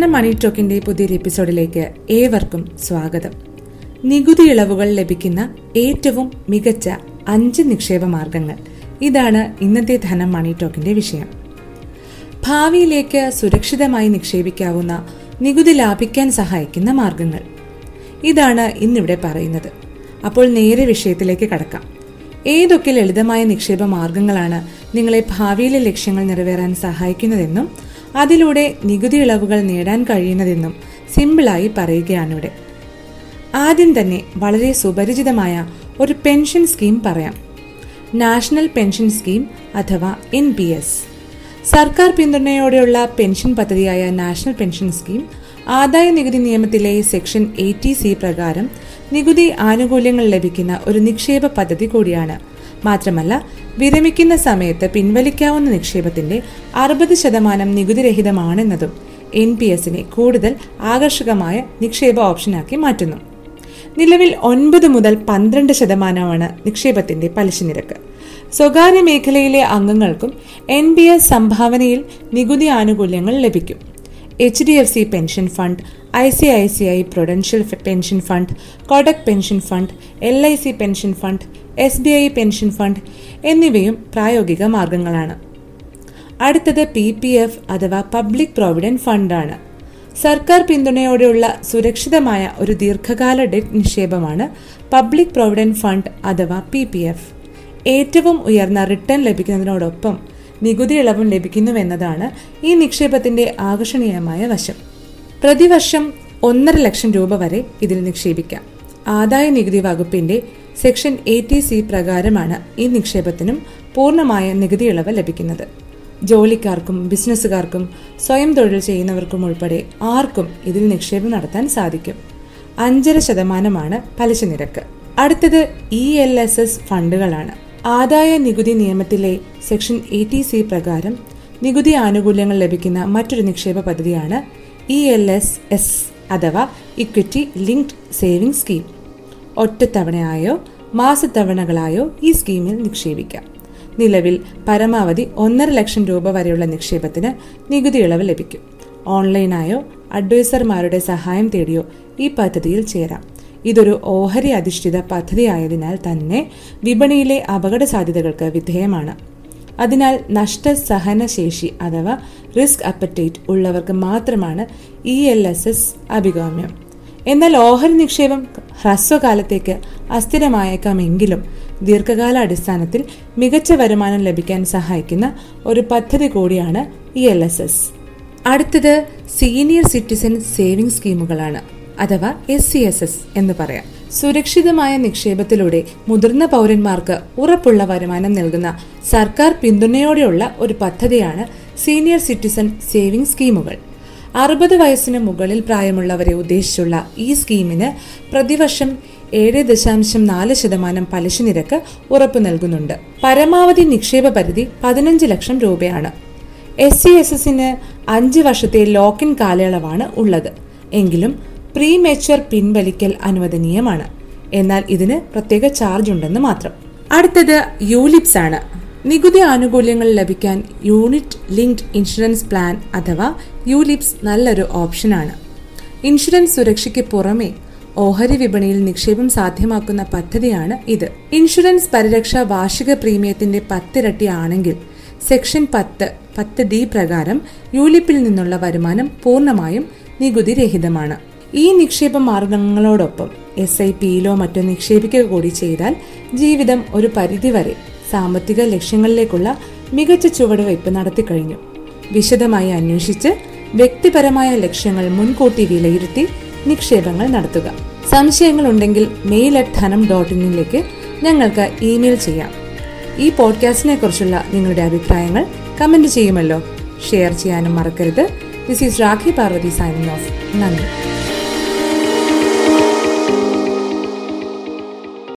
ധനം മണി ടോക്കിന്റെ പുതിയൊരു എപ്പിസോഡിലേക്ക് ഏവർക്കും സ്വാഗതം നികുതി ഇളവുകൾ ലഭിക്കുന്ന ഏറ്റവും മികച്ച അഞ്ച് നിക്ഷേപ മാർഗങ്ങൾ ഇതാണ് ഇന്നത്തെ ധനം മണി ടോക്കിന്റെ വിഷയം ഭാവിയിലേക്ക് സുരക്ഷിതമായി നിക്ഷേപിക്കാവുന്ന നികുതി ലാഭിക്കാൻ സഹായിക്കുന്ന മാർഗങ്ങൾ ഇതാണ് ഇന്നിവിടെ പറയുന്നത് അപ്പോൾ നേരെ വിഷയത്തിലേക്ക് കടക്കാം ഏതൊക്കെ ലളിതമായ നിക്ഷേപ മാർഗങ്ങളാണ് നിങ്ങളെ ഭാവിയിലെ ലക്ഷ്യങ്ങൾ നിറവേറാൻ സഹായിക്കുന്നതെന്നും അതിലൂടെ നികുതി ഇളവുകൾ നേടാൻ കഴിയുന്നതെന്നും സിമ്പിളായി പറയുകയാണിവിടെ ആദ്യം തന്നെ വളരെ സുപരിചിതമായ ഒരു പെൻഷൻ സ്കീം പറയാം നാഷണൽ പെൻഷൻ സ്കീം അഥവാ എൻ പി എസ് സർക്കാർ പിന്തുണയോടെയുള്ള പെൻഷൻ പദ്ധതിയായ നാഷണൽ പെൻഷൻ സ്കീം ആദായ നികുതി നിയമത്തിലെ സെക്ഷൻ എയ്റ്റി സി പ്രകാരം നികുതി ആനുകൂല്യങ്ങൾ ലഭിക്കുന്ന ഒരു നിക്ഷേപ പദ്ധതി കൂടിയാണ് മാത്രമല്ല വിരമിക്കുന്ന സമയത്ത് പിൻവലിക്കാവുന്ന നിക്ഷേപത്തിന്റെ അറുപത് ശതമാനം നികുതിരഹിതമാണെന്നതും എൻ പി എസിനെ കൂടുതൽ ആകർഷകമായ നിക്ഷേപ ഓപ്ഷനാക്കി മാറ്റുന്നു നിലവിൽ ഒൻപത് മുതൽ പന്ത്രണ്ട് ശതമാനമാണ് നിക്ഷേപത്തിന്റെ പലിശ നിരക്ക് സ്വകാര്യ മേഖലയിലെ അംഗങ്ങൾക്കും എൻ ബി എസ് സംഭാവനയിൽ നികുതി ആനുകൂല്യങ്ങൾ ലഭിക്കും H D F C pension fund I C I C I prudential pension fund Kotak pension fund L I C pension fund S B I pension fund എന്നിവയും പ്രായോഗിക മാർഗങ്ങളാണ് അടുത്തത് പി പി എഫ് അഥവാ public provident ഫണ്ടാണ് സർക്കാർ പിന്തുണയോടെയുള്ള സുരക്ഷിതമായ ഒരു ദീർഘകാല ഡെറ്റ് നിക്ഷേപമാണ് പബ്ലിക് പ്രോവിഡന്റ് ഫണ്ട് അഥവാ പി പി എഫ് ഏറ്റവും ഉയർന്ന റിട്ടേൺ ലഭിക്കുന്നതിനോടൊപ്പം നികുതി ഇളവും ലഭിക്കുന്നുവെന്നതാണ് ഈ നിക്ഷേപത്തിന്റെ ആകർഷണീയമായ വശം പ്രതിവർഷം ഒന്നര ലക്ഷം രൂപ വരെ ഇതിൽ നിക്ഷേപിക്കാം ആദായ നികുതി വകുപ്പിന്റെ സെക്ഷൻ എയ്റ്റി സി പ്രകാരമാണ് ഈ നിക്ഷേപത്തിനും പൂർണ്ണമായ നികുതി ഇളവ് ലഭിക്കുന്നത് ജോലിക്കാർക്കും ബിസിനസ്സുകാർക്കും സ്വയം തൊഴിൽ ചെയ്യുന്നവർക്കും ഉൾപ്പെടെ ആർക്കും ഇതിൽ നിക്ഷേപം നടത്താൻ സാധിക്കും അഞ്ചര ശതമാനമാണ് പലിശ നിരക്ക് അടുത്തത് ഇ എൽ എസ് എസ് ഫണ്ടുകളാണ് ആദായ നികുതി നിയമത്തിലെ സെക്ഷൻ എയ്റ്റി സി പ്രകാരം നികുതി ആനുകൂല്യങ്ങൾ ലഭിക്കുന്ന മറ്റൊരു നിക്ഷേപ പദ്ധതിയാണ് ഇ എൽ എസ് എസ് അഥവാ ഇക്വിറ്റി ലിങ്ക്ഡ് സേവിംഗ് സ്കീം ഒറ്റത്തവണയായോ മാസത്തവണകളായോ ഈ സ്കീമിൽ നിക്ഷേപിക്കാം നിലവിൽ പരമാവധി ഒന്നര ലക്ഷം രൂപ വരെയുള്ള നിക്ഷേപത്തിന് നികുതി ഇളവ് ലഭിക്കും ഓൺലൈനായോ അഡ്വൈസർമാരുടെ സഹായം തേടിയോ ഈ പദ്ധതിയിൽ ചേരാം ഇതൊരു ഓഹരി അധിഷ്ഠിത പദ്ധതിയായതിനാൽ തന്നെ വിപണിയിലെ അപകട സാധ്യതകൾക്ക് വിധേയമാണ് അതിനാൽ നഷ്ട സഹനശേഷി അഥവാ റിസ്ക് അപ്പറ്റേറ്റ് ഉള്ളവർക്ക് മാത്രമാണ് ഇ എൽ എസ് എസ് അഭികാമ്യം എന്നാൽ ഓഹരി നിക്ഷേപം ഹ്രസ്വകാലത്തേക്ക് അസ്ഥിരമായേക്കാമെങ്കിലും ദീർഘകാല അടിസ്ഥാനത്തിൽ മികച്ച വരുമാനം ലഭിക്കാൻ സഹായിക്കുന്ന ഒരു പദ്ധതി കൂടിയാണ് ഇ എൽ എസ് എസ് അടുത്തത് സീനിയർ സിറ്റിസൺ സേവിംഗ് സ്കീമുകളാണ് അഥവാ എസ് സി എസ് എസ് എന്ന് പറയാം സുരക്ഷിതമായ നിക്ഷേപത്തിലൂടെ മുതിർന്ന പൗരന്മാർക്ക് ഉറപ്പുള്ള വരുമാനം നൽകുന്ന സർക്കാർ പിന്തുണയോടെയുള്ള ഒരു പദ്ധതിയാണ് സീനിയർ സിറ്റിസൺ സേവിംഗ് സ്കീമുകൾ അറുപത് വയസ്സിന് മുകളിൽ പ്രായമുള്ളവരെ ഉദ്ദേശിച്ചുള്ള ഈ സ്കീമിന് പ്രതിവർഷം ഏഴ് ദശാംശം നാല് ശതമാനം പലിശ നിരക്ക് ഉറപ്പു നൽകുന്നുണ്ട് പരമാവധി നിക്ഷേപ പരിധി പതിനഞ്ച് ലക്ഷം രൂപയാണ് എസ് സി എസ് എസിന് അഞ്ച് വർഷത്തെ ലോക്കിൻ കാലയളവാണ് ഉള്ളത് എങ്കിലും പ്രീ മെച്വർ പിൻവലിക്കൽ അനുവദനീയമാണ് എന്നാൽ ഇതിന് പ്രത്യേക ചാർജ് ഉണ്ടെന്ന് മാത്രം അടുത്തത് യൂലിപ്സ് ആണ് നികുതി ആനുകൂല്യങ്ങൾ ലഭിക്കാൻ യൂണിറ്റ് ലിങ്ക്ഡ് ഇൻഷുറൻസ് പ്ലാൻ അഥവാ യൂലിപ്സ് നല്ലൊരു ഓപ്ഷനാണ് ഇൻഷുറൻസ് സുരക്ഷയ്ക്ക് പുറമെ ഓഹരി വിപണിയിൽ നിക്ഷേപം സാധ്യമാക്കുന്ന പദ്ധതിയാണ് ഇത് ഇൻഷുറൻസ് പരിരക്ഷ വാർഷിക പ്രീമിയത്തിന്റെ പത്തിരട്ടി ആണെങ്കിൽ സെക്ഷൻ പത്ത് പത്ത് ഡി പ്രകാരം യൂലിപ്പിൽ നിന്നുള്ള വരുമാനം പൂർണ്ണമായും നികുതി രഹിതമാണ് ഈ നിക്ഷേപ മാർഗങ്ങളോടൊപ്പം എസ് ഐ പിയിലോ മറ്റോ നിക്ഷേപിക്കുക കൂടി ചെയ്താൽ ജീവിതം ഒരു പരിധിവരെ സാമ്പത്തിക ലക്ഷ്യങ്ങളിലേക്കുള്ള മികച്ച ചുവടുവയ്പ് നടത്തിക്കഴിഞ്ഞു വിശദമായി അന്വേഷിച്ച് വ്യക്തിപരമായ ലക്ഷ്യങ്ങൾ മുൻകൂട്ടി വിലയിരുത്തി നിക്ഷേപങ്ങൾ നടത്തുക സംശയങ്ങൾ ഉണ്ടെങ്കിൽ മെയിൽ അറ്റ് ധനം ഡോട്ട് ഇന്നിലേക്ക് ഞങ്ങൾക്ക് ഇമെയിൽ ചെയ്യാം ഈ പോഡ്കാസ്റ്റിനെ കുറിച്ചുള്ള നിങ്ങളുടെ അഭിപ്രായങ്ങൾ കമന്റ് ചെയ്യുമല്ലോ ഷെയർ ചെയ്യാനും മറക്കരുത് this is Rakhi Parvathy signing off നന്ദി